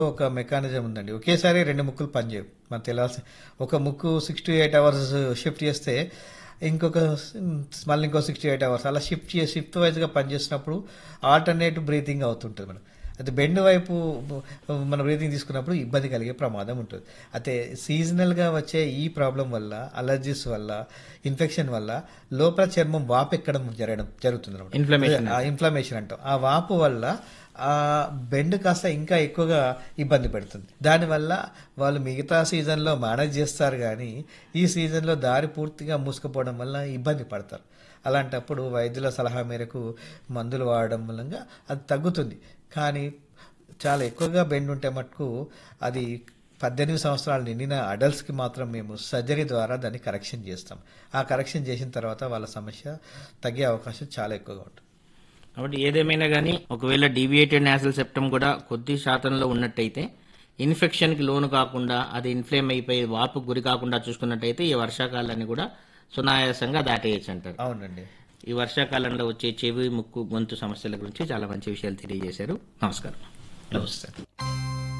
ఒక మెకానిజం ఉందండి ఒకేసారి రెండు ముక్కులు పనిచేయవు మనకు తెలియాల్సి ఒక ముక్కు six to eight hours shift చేస్తే ఇంకొక మళ్ళీ ఇంకో సిక్స్టీ ఎయిట్ అవర్స్ అలా షిఫ్ట్ చేసి షిఫ్ట్ వైజ్గా పనిచేసినప్పుడు ఆల్టర్నేటివ్ బ్రీతింగ్ అవుతుంటుంది మనం అయితే బెండ్ వైపు మన బ్రీతింగ్ తీసుకున్నప్పుడు ఇబ్బంది కలిగే ప్రమాదం ఉంటుంది అయితే సీజనల్గా వచ్చే ఈ ప్రాబ్లం వల్ల అలర్జీస్ వల్ల ఇన్ఫెక్షన్ వల్ల లోపల చర్మం వాపు ఎక్కడం జరగడం జరుగుతుంది అన్నమాట. Inflammation. ఆ ఇన్ఫ్లమేషన్ అంటాం ఆ వాపు వల్ల ఆ బెండ్ కాస్త ఇంకా ఎక్కువగా ఇబ్బంది పెడుతుంది దానివల్ల వాళ్ళు మిగతా సీజన్లో మేనేజ్ చేస్తారు కానీ ఈ సీజన్లో దారి పూర్తిగా మూసుకుపోవడం వల్ల ఇబ్బంది పడతారు అలాంటప్పుడు వైద్యుల సలహా మేరకు మందులు వాడడం మూలంగా అది తగ్గుతుంది కానీ చాలా ఎక్కువగా బెండ్ ఉంటే మటుకు అది పద్దెనిమిది సంవత్సరాలు నిండిన అడల్ట్స్కి మాత్రం మేము సర్జరీ ద్వారా దాన్ని కరెక్షన్ చేస్తాం ఆ కరెక్షన్ చేసిన తర్వాత వాళ్ళ సమస్య తగ్గే అవకాశం చాలా ఎక్కువగా ఉంటుంది కాబట్టి ఏదేమైనా కానీ ఒకవేళ డీవియేటెడ్ నాసల్ సెప్టమ్ కూడా కొద్ది శాతంలో ఉన్నట్టయితే ఇన్ఫెక్షన్ కి లోను కాకుండా అది ఇన్ఫ్లేమ్ అయిపోయి వాపు గురి కాకుండా చూసుకున్నట్టయితే ఈ వర్షాకాలాన్ని కూడా సునాయాసంగా దాటేయచ్చు అంటారు అవునండి ఈ వర్షాకాలంలో వచ్చే చెవి ముక్కు గొంతు సమస్యల గురించి చాలా మంచి విషయాలు తెలియజేశారు నమస్కారం నమస్తే